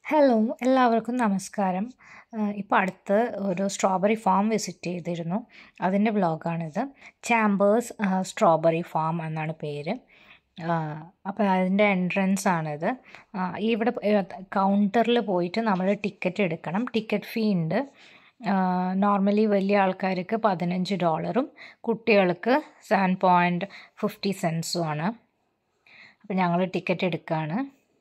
hello എല്ലാവർക്കും നമസ്കാരം ഇപ്പോൾ അടുത്ത് ഒരു സ്ട്രോബെറി ഫാം വിസിറ്റ് ചെയ്തിരുന്നു അതിൻ്റെ വ്ളോഗാണിത് ചാമ്പേഴ്സ് സ്ട്രോബെറി ഫാം എന്നാണ് പേര് അപ്പോൾ അതിൻ്റെ എൻട്രൻസ് ആണിത് ഇവിടെ കൗണ്ടറിൽ പോയിട്ട് നമ്മൾ ടിക്കറ്റ് എടുക്കണം ടിക്കറ്റ് ഫീ ഉണ്ട് നോർമലി വലിയ ആൾക്കാർക്ക് പതിനഞ്ച് ഡോളറും കുട്ടികൾക്ക് സെവൻ പോയിൻറ്റ് ഫിഫ്റ്റി സെൻസും ആണ് അപ്പോൾ ഞങ്ങൾ ടിക്കറ്റ് എടുക്കുകയാണ്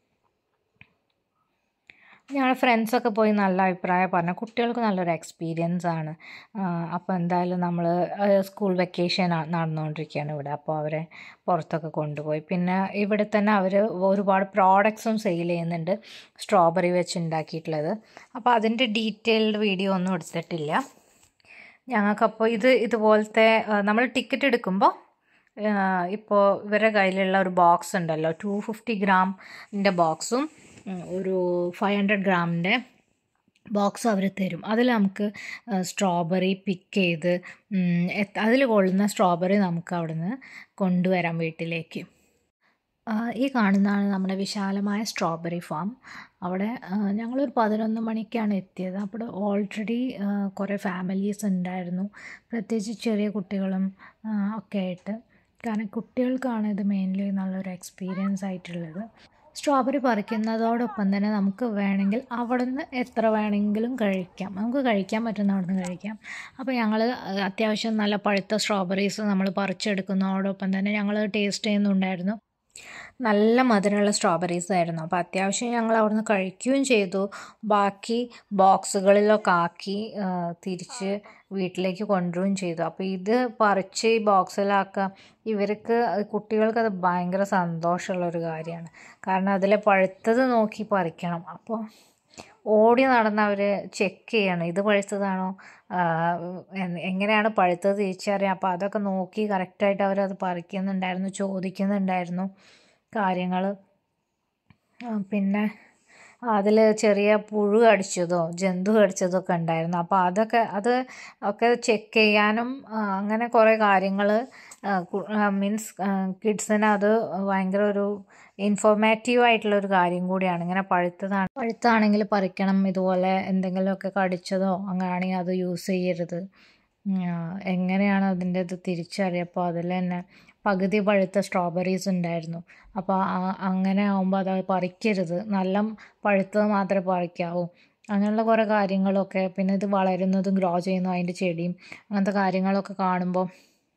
ഞങ്ങൾ ഫ്രണ്ട്സൊക്കെ പോയി നല്ല അഭിപ്രായം പറഞ്ഞു കുട്ടികൾക്ക് നല്ലൊരു എക്സ്പീരിയൻസ് ആണ് അപ്പോൾ എന്തായാലും നമ്മൾ സ്കൂൾ വെക്കേഷൻ നടന്നുകൊണ്ടിരിക്കുകയാണ് ഇവിടെ അപ്പോൾ അവരെ പുറത്തൊക്കെ കൊണ്ടുപോയി പിന്നെ ഇവിടെ തന്നെ അവർ ഒരുപാട് പ്രോഡക്ട്സും സെയിൽ ചെയ്യുന്നുണ്ട് സ്ട്രോബെറി വെച്ച് ഉണ്ടാക്കിയിട്ടുള്ളത് അപ്പോൾ അതിൻ്റെ ഡീറ്റെയിൽഡ് വീഡിയോ ഒന്നും എടുത്തിട്ടില്ല ഞങ്ങൾക്കപ്പോൾ ഇത് ഇതുപോലത്തെ നമ്മൾ ടിക്കറ്റ് എടുക്കുമ്പോൾ ഇപ്പോൾ ഇവരുടെ കയ്യിലുള്ള ഒരു ബോക്സ് ഉണ്ടല്ലോ ടു ഫിഫ്റ്റി ഗ്രാമിൻ്റെ ബോക്സും ഒരു ഫൈവ് ഹൺഡ്രഡ് ഗ്രാമിൻ്റെ ബോക്സ് അവർ തരും അതിൽ നമുക്ക് സ്ട്രോബെറി പിക്ക് ചെയ്ത് അതിൽ കൊള്ളുന്ന സ്ട്രോബെറി നമുക്ക് അവിടുന്ന് കൊണ്ടുവരാം വീട്ടിലേക്ക് ഈ കാണുന്നതാണ് നമ്മുടെ വിശാലമായ സ്ട്രോബെറി ഫാം അവിടെ ഞങ്ങളൊരു പതിനൊന്ന് മണിക്കാണ് എത്തിയത് അപ്പോൾ ഓൾറെഡി കുറേ ഫാമിലീസ് ഉണ്ടായിരുന്നു പ്രത്യേകിച്ച് ചെറിയ കുട്ടികളും ഒക്കെ ആയിട്ട് കാരണം കുട്ടികൾക്കാണ് ഇത് മെയിൻലി നല്ലൊരു എക്സ്പീരിയൻസ് ആയിട്ടുള്ളത് സ്ട്രോബെറി പറിക്കുന്നതോടൊപ്പം തന്നെ നമുക്ക് വേണമെങ്കിൽ അവിടെ നിന്ന് എത്ര വേണമെങ്കിലും കഴിക്കാം നമുക്ക് കഴിക്കാൻ പറ്റുന്ന അവിടെ നിന്ന് കഴിക്കാം അപ്പോൾ ഞങ്ങൾ അത്യാവശ്യം നല്ല പഴുത്ത സ്ട്രോബെറീസ് നമ്മൾ പറിച്ചെടുക്കുന്നതോടൊപ്പം തന്നെ ഞങ്ങൾ ടേസ്റ്റ് ചെയ്യുന്നുണ്ടായിരുന്നു നല്ല മധുരമുള്ള സ്ട്രോബെറീസ് ആയിരുന്നു അപ്പോൾ അത്യാവശ്യം ഞങ്ങൾ അവിടുന്ന് കഴിക്കുകയും ചെയ്തു ബാക്കി ബോക്സുകളിലൊക്കെ ആക്കി തിരിച്ച് വീട്ടിലേക്ക് കൊണ്ടുവരികയും ചെയ്തു അപ്പോൾ ഇത് പറിച്ച് ഈ ബോക്സിലാക്കുക ഇവർക്ക് കുട്ടികൾക്ക് അത് ഭയങ്കര സന്തോഷമുള്ള ഒരു കാര്യമാണ് കാരണം അതിൽ പഴുത്തത് നോക്കി പറിക്കണം അപ്പോൾ ഓടി നടന്ന് അവർ ചെക്ക് ചെയ്യണം ഇത് പഴുത്തതാണോ എങ്ങനെയാണ് പഴുത്തത് തിരിച്ചറിയാം അപ്പോൾ അതൊക്കെ നോക്കി കറക്റ്റായിട്ട് അവരത് പറിക്കുന്നുണ്ടായിരുന്നു ചോദിക്കുന്നുണ്ടായിരുന്നു കാര്യങ്ങൾ പിന്നെ അതിൽ ചെറിയ പുഴു കടിച്ചതോ ജന്തു കടിച്ചതോ ഒക്കെ ഉണ്ടായിരുന്നു അപ്പോൾ അതൊക്കെ അത് ഒക്കെ ചെക്ക് ചെയ്യാനും അങ്ങനെ കുറേ കാര്യങ്ങൾ മീൻസ് കിഡ്സിന് അത് ഭയങ്കര ഒരു ഇൻഫോർമേറ്റീവ് ആയിട്ടുള്ള ഒരു കാര്യം കൂടിയാണ് ഇങ്ങനെ പഴുത്തതാണ് പഴുത്താണെങ്കിൽ പറിക്കണം ഇതുപോലെ എന്തെങ്കിലുമൊക്കെ കടിച്ചതോ അങ്ങനെയാണെങ്കിൽ അത് യൂസ് ചെയ്യരുത് എങ്ങനെയാണ് അതിൻ്റെ ഇത് തിരിച്ചറിയപ്പോൾ അതിൽ തന്നെ പകുതി പഴുത്ത സ്ട്രോബെറീസ് ഉണ്ടായിരുന്നു അപ്പോൾ അങ്ങനെ ആകുമ്പോൾ അത് പറിക്കരുത് നല്ല പഴുത്തത് മാത്രമേ പറിക്കാവൂ അങ്ങനെയുള്ള കുറേ കാര്യങ്ങളൊക്കെ പിന്നെ ഇത് വളരുന്നതും ഗ്രോ ചെയ്യുന്നതും അതിൻ്റെ ചെടിയും അങ്ങനത്തെ കാര്യങ്ങളൊക്കെ കാണുമ്പോൾ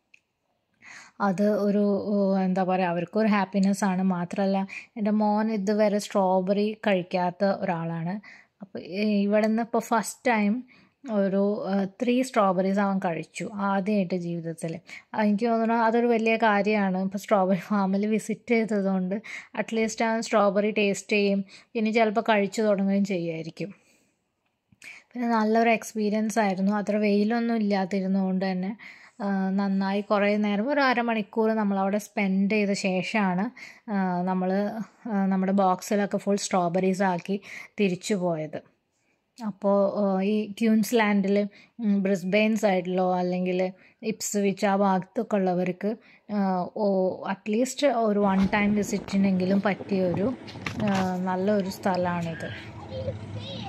അത് ഒരു എന്താ പറയുക അവർക്കൊരു ഹാപ്പിനെസ് ആണ് മാത്രമല്ല എൻ്റെ മോൻ ഇതുവരെ സ്ട്രോബെറി കഴിക്കാത്ത ഒരാളാണ് അപ്പോൾ ഇവിടെ നിന്ന് ഇപ്പോൾ ഫസ്റ്റ് ടൈം ഒരു ത്രീ സ്ട്രോബെറീസ് അവൻ കഴിച്ചു ആദ്യമായിട്ട് ജീവിതത്തിൽ എനിക്ക് തോന്നുന്നു അതൊരു വലിയ കാര്യമാണ് ഇപ്പോൾ സ്ട്രോബെറി ഫാമിൽ വിസിറ്റ് ചെയ്തതുകൊണ്ട് അറ്റ്ലീസ്റ്റ് അവൻ സ്ട്രോബെറി ടേസ്റ്റ് ചെയ്യും ഇനി ചിലപ്പോൾ കഴിച്ചു തുടങ്ങുകയും ചെയ്യുമായിരിക്കും പിന്നെ നല്ലൊരു എക്സ്പീരിയൻസ് ആയിരുന്നു അത്ര വെയിലൊന്നും ഇല്ലാതിരുന്നതുകൊണ്ട് തന്നെ നന്നായി കുറേ നേരം ഒരു അരമണിക്കൂർ നമ്മളവിടെ സ്പെൻഡ് ചെയ്ത ശേഷമാണ് നമ്മൾ നമ്മുടെ ബോക്സിലൊക്കെ ഫുൾ സ്ട്രോബെറീസ് ആക്കി തിരിച്ചു പോയത് അപ്പോൾ ഈ ക്യൂൻസ്ലാൻഡിൽ ബ്രിസ്ബെയിൻ സൈഡിലോ അല്ലെങ്കിൽ ഇപ്സ്വിച്ച് ആ ഭാഗത്തൊക്കെ ഉള്ളവർക്ക് അറ്റ്ലീസ്റ്റ് ഒരു വൺ ടൈം വിസിറ്റിനെങ്കിലും പറ്റിയ ഒരു നല്ലൊരു സ്ഥലമാണിത്